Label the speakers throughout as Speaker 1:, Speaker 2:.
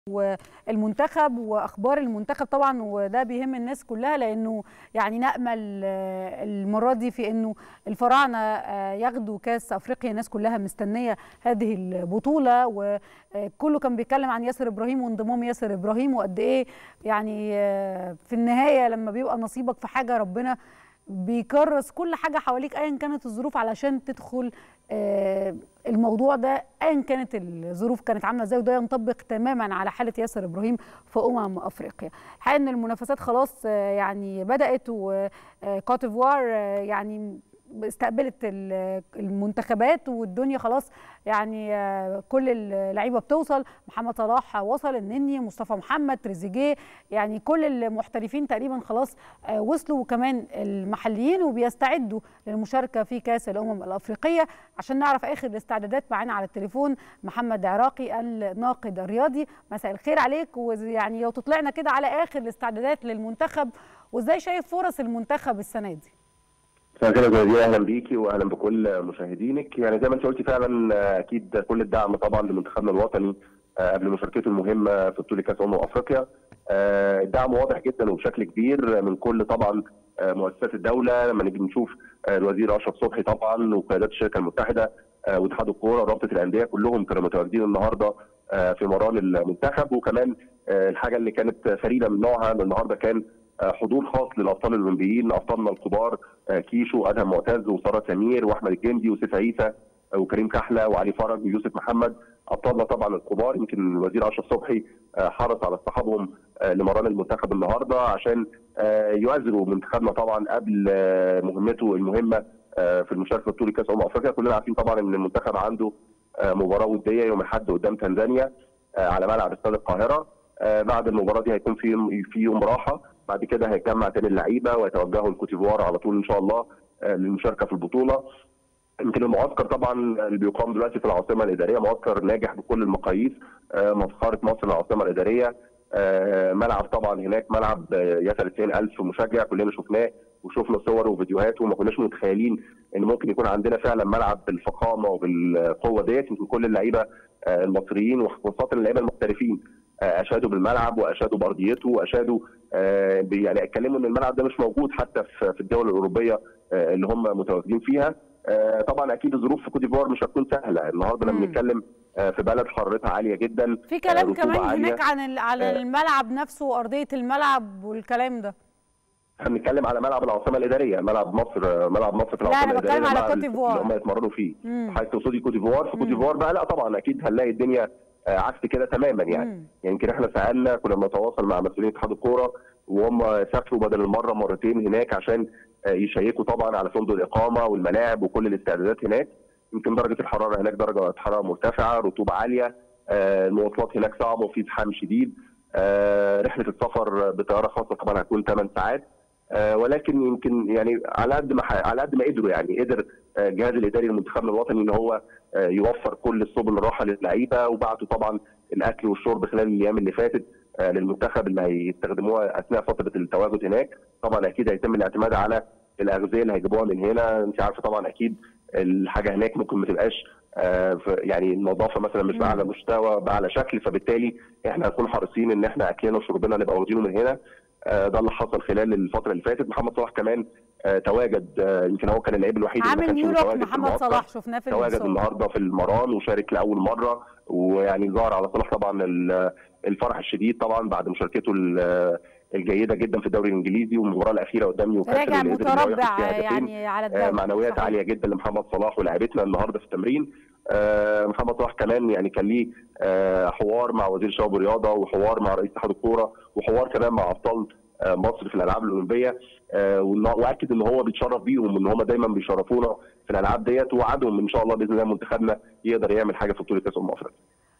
Speaker 1: والمنتخب واخبار المنتخب طبعا وده بيهم الناس كلها لانه يعني نامل المره دي في انه الفراعنه ياخدوا كاس افريقيا الناس كلها مستنيه هذه البطوله وكله كان بيتكلم عن ياسر ابراهيم وانضمام ياسر ابراهيم وقد ايه يعني في النهايه لما بيبقى نصيبك في حاجه ربنا بيكرس كل حاجه حواليك ايا كانت الظروف علشان تدخل الموضوع ده ايا كانت الظروف كانت عامله ازاي وده ينطبق تماما على حاله ياسر ابراهيم في امم افريقيا الحقيقه ان المنافسات خلاص يعني بدات وكوتيفوار يعني استقبلت المنتخبات والدنيا خلاص يعني كل اللعيبه بتوصل محمد صلاح وصل النني مصطفى محمد تريزيجيه يعني كل المحترفين تقريبا خلاص وصلوا وكمان المحليين وبيستعدوا للمشاركه في كاس الامم الافريقيه عشان نعرف اخر الاستعدادات معانا على التليفون محمد عراقي الناقد الرياضي مساء الخير عليك ويعني لو تطلعنا كده على اخر الاستعدادات للمنتخب وازاي شايف فرص المنتخب السنه دي
Speaker 2: مساء الخير يا جدير اهلا بيكي واهلا بكل مشاهدينك يعني زي ما انت قلتي فعلا اكيد كل الدعم طبعا لمنتخبنا الوطني قبل مشاركته المهمه في بطوله كاس امم افريقيا الدعم واضح جدا وبشكل كبير من كل طبعا مؤسسات الدوله لما نيجي نشوف الوزير اشرف صبحي طبعا وقيادات الشركه المتحده واتحاد الكوره ورابطه الانديه كلهم كانوا متواجدين النهارده في مران المنتخب وكمان الحاجه اللي كانت فريده من نوعها ان النهارده كان حضور خاص للابطال الاولمبيين ابطالنا الكبار كيشو ادهم معتز وساره سمير واحمد الجندي وسيف عيسى وكريم كحله وعلي فرج ويوسف محمد ابطالنا طبعا الكبار يمكن الوزير اشرف صبحي حرص على اصطحابهم لمران المنتخب النهارده عشان يؤازروا منتخبنا طبعا قبل مهمته المهمه في المشاركه في بطوله كاس امم افريقيا كلنا عارفين طبعا ان المنتخب عنده مباراه وديه يوم الاحد قدام تنزانيا على ملعب استاد القاهره بعد المباراه دي هيكون في في يوم راحه بعد كده هيجمع تاني اللعيبه ويتوجهوا لكوتيفوار على طول ان شاء الله للمشاركه في البطوله يمكن المعسكر طبعا اللي بيقام دلوقتي في العاصمه الاداريه معسكر ناجح بكل المقاييس مسخره مصر العاصمه الاداريه ملعب طبعا هناك ملعب يسع 90000 مشجع كلنا شفناه وشفنا صور وفيديوهات وما كناش متخيلين ان ممكن يكون عندنا فعلا ملعب بالفخامه وبالقوه ديت يمكن كل اللعيبه المصريين وخاصه اللعيبه المحترفين اشادوا بالملعب واشادوا بارضيته واشادوا يعني اتكلموا ان الملعب ده مش موجود حتى في الدول الاوروبيه اللي هم متواجدين فيها طبعا اكيد الظروف في كوت ديفوار مش هتكون سهله النهارده لما بنتكلم في بلد حرارتها عاليه جدا
Speaker 1: في كلام كمان هناك عن على الملعب نفسه وارضيه الملعب والكلام ده
Speaker 2: احنا بنتكلم على ملعب العاصمه الاداريه ملعب مصر ملعب مصر في العاصمه الاداريه
Speaker 1: لا انا بتكلم على كوت ديفوار
Speaker 2: اللي هم يتمرنوا فيه حضرتك تقصدي كوت ديفوار في كوت ديفوار بقى لا طبعا اكيد هنلاقي الدنيا عكس كده تماما يعني يعني يمكن احنا سالنا كنا بنتواصل مع مسؤولين اتحاد الكوره وهم سافروا بدل المره مرتين هناك عشان يشيكوا طبعا على فندق الاقامه والملاعب وكل الاستعدادات هناك يمكن درجه الحراره هناك درجه حراره مرتفعه رطوبه عاليه المواصلات هناك صعبه وفي زحام شديد رحله السفر بطياره خاصه طبعا هتكون 8 ساعات ولكن يمكن يعني على قد ما على قد ما قدروا يعني قدر الجهاز الاداري لمنتخبنا الوطني ان هو يوفر كل السبل الراحه للعيبه وبعتوا طبعا الاكل والشرب خلال الايام اللي فاتت للمنتخب اللي هيستخدموها اثناء فتره التواجد هناك طبعا اكيد هيتم الاعتماد على الاغذيه اللي هيجيبوها من هنا انت عارفه طبعا اكيد الحاجه هناك ممكن ما تبقاش يعني النظافه مثلا مش باعلى مستوى باعلى شكل فبالتالي احنا هنكون حريصين ان احنا اكلنا وشربنا نبقى واخدينه من هنا ده اللي حصل خلال الفتره اللي فاتت محمد صلاح كمان تواجد يمكن هو كان اللعيب الوحيد
Speaker 1: اللي ما كانش متواجد محمد صلاح شفناه في
Speaker 2: تواجد النهارده في المران وشارك لاول مره ويعني ظهر على صلاح طبعا الفرح الشديد طبعا بعد مشاركته الجيده جدا في الدوري الانجليزي والمباراه الاخيره قدام نيوكاسل
Speaker 1: راجع متربع يعني على الدوري
Speaker 2: معنويات صحيح. عاليه جدا لمحمد صلاح ولاعيبتنا النهارده في التمرين محمد صلاح كمان يعني كان ليه حوار مع وزير الشباب والرياضه وحوار مع رئيس اتحاد الكوره وحوار كمان مع ابطال مصر في الالعاب الاولمبيه واكد ان هو بيتشرف بيهم ان هم دايما بيشرفونا في الالعاب ديت ووعدهم ان شاء الله باذن الله منتخبنا يقدر يعمل حاجه في بطوله كاس امم افريقيا.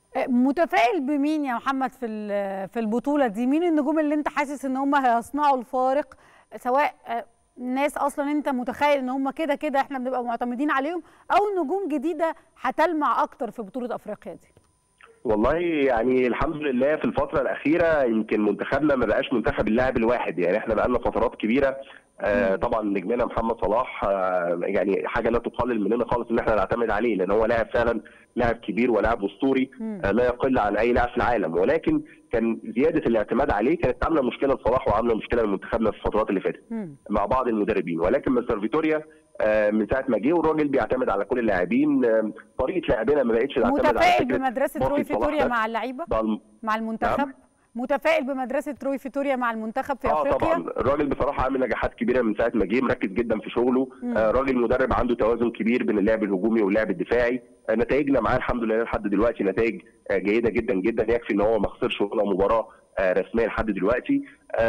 Speaker 1: متفائل بمين يا محمد في في البطوله دي؟ مين النجوم اللي انت حاسس ان هم هيصنعوا الفارق سواء ناس اصلا انت متخيل ان هم كده كده احنا بنبقى معتمدين عليهم او نجوم جديده هتلمع اكتر في بطوله افريقيا دي؟
Speaker 2: والله يعني الحمد لله في الفترة الأخيرة يمكن منتخبنا ما بقاش منتخب اللاعب الواحد يعني احنا بقالنا فترات كبيرة آه طبعا نجمنا محمد صلاح آه يعني حاجة لا تقلل مننا خالص ان احنا نعتمد عليه لان هو لاعب فعلا لاعب كبير ولاعب اسطوري آه لا يقل عن اي لاعب في العالم ولكن كان زيادة الاعتماد عليه كانت عاملة مشكلة لصلاح وعاملة مشكلة لمنتخبنا في الفترات اللي فاتت مع بعض المدربين ولكن مستر فيتوريا من ساعه ما جه والراجل بيعتمد على كل اللاعبين طريقه لعبنا ما بقتش تعتمد على
Speaker 1: متفائل بمدرسه روي فيتوريا مع اللعيبه مع المنتخب نعم. متفائل بمدرسه روي فيتوريا مع المنتخب في
Speaker 2: آه
Speaker 1: افريقيا
Speaker 2: طبعا الراجل بصراحه عامل نجاحات كبيره من ساعه ما جه مركز جدا في شغله آه راجل مدرب عنده توازن كبير بين اللعب الهجومي واللعب الدفاعي آه نتائجنا معاه الحمد لله لحد دلوقتي نتائج آه جيده جدا جدا يكفي ان هو ما خسرش ولا مباراه آه رسميه لحد دلوقتي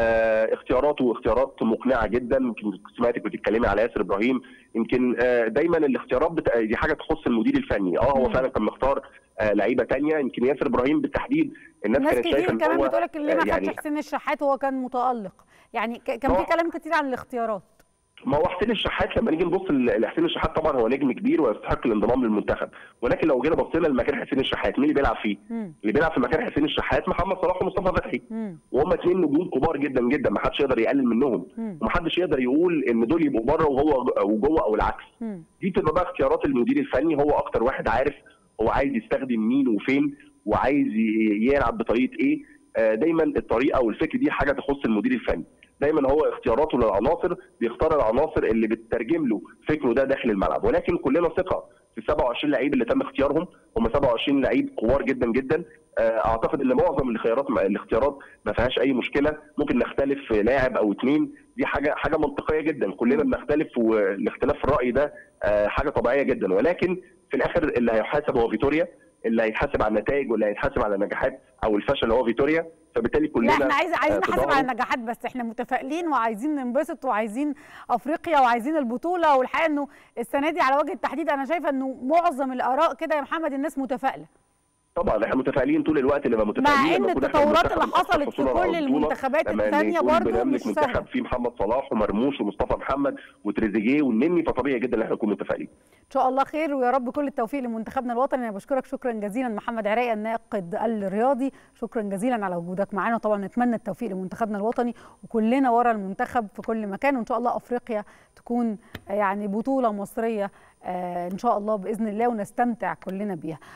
Speaker 2: آه اختياراته اختيارات مقنعه جدا يمكن سمعتك بتتكلمي على ياسر ابراهيم يمكن آه دايما الاختيارات بت... دي حاجه تخص المدير الفني اه هو فعلا كان مختار آه لعيبه ثانيه يمكن ياسر ابراهيم بالتحديد الناس كانت
Speaker 1: شايفه ان كمان بتقول لك ليه ما يعني خدش حسين الشحات وهو كان متالق يعني كان في كلام كتير عن الاختيارات
Speaker 2: ما هو حسين الشحات لما نيجي نبص لحسين الشحات طبعا هو نجم كبير ويستحق الانضمام للمنتخب ولكن لو جينا بصينا لمكان حسين الشحات مين اللي بيلعب فيه؟ مم. اللي بيلعب في مكان حسين الشحات محمد صلاح ومصطفى فتحي وهم اثنين نجوم كبار جدا جدا ما حدش يقدر يقلل منهم وما حدش يقدر يقول ان دول يبقوا بره وهو وجوه او العكس مم. دي بتبقى بقى اختيارات المدير الفني هو اكتر واحد عارف هو عايز يستخدم مين وفين وعايز يلعب بطريقه ايه دايما الطريقه والفكر دي حاجه تخص المدير الفني دايما هو اختياراته للعناصر بيختار العناصر اللي بتترجم له فكره ده داخل الملعب ولكن كلنا ثقه في 27 لعيب اللي تم اختيارهم هم 27 لعيب كبار جدا جدا اعتقد ان معظم الخيارات الاختيارات ما فيهاش اي مشكله ممكن نختلف في لاعب او اثنين دي حاجه حاجه منطقيه جدا كلنا بنختلف والاختلاف في الراي ده حاجه طبيعيه جدا ولكن في الاخر اللي هيحاسب هو فيتوريا اللي هيتحاسب على النتائج واللي هيتحاسب على النجاحات او الفشل هو فيتوريا فبالتالي كلنا
Speaker 1: لا احنا عايز عايزين نحاسب على النجاحات بس احنا متفائلين وعايزين ننبسط وعايزين افريقيا وعايزين البطوله والحقيقه انه السنه دي على وجه التحديد انا شايفه انه معظم الاراء كده يا محمد الناس متفائله
Speaker 2: طبعا احنا متفائلين طول الوقت لما
Speaker 1: مع
Speaker 2: متفائلين
Speaker 1: ان التطورات اللي حصلت في كل المنتخبات الثانيه برضه مش سهله
Speaker 2: منتخب فيه محمد صلاح ومرموش ومصطفى محمد وتريزيجيه والنني فطبيعي جدا ان احنا نكون متفائلين
Speaker 1: ان شاء الله خير ويا رب كل التوفيق لمنتخبنا الوطني انا بشكرك شكرا جزيلا محمد عراقي الناقد الرياضي شكرا جزيلا على وجودك معانا وطبعا نتمنى التوفيق لمنتخبنا الوطني وكلنا ورا المنتخب في كل مكان وان شاء الله افريقيا تكون يعني بطوله مصريه ان شاء الله باذن الله ونستمتع كلنا بيها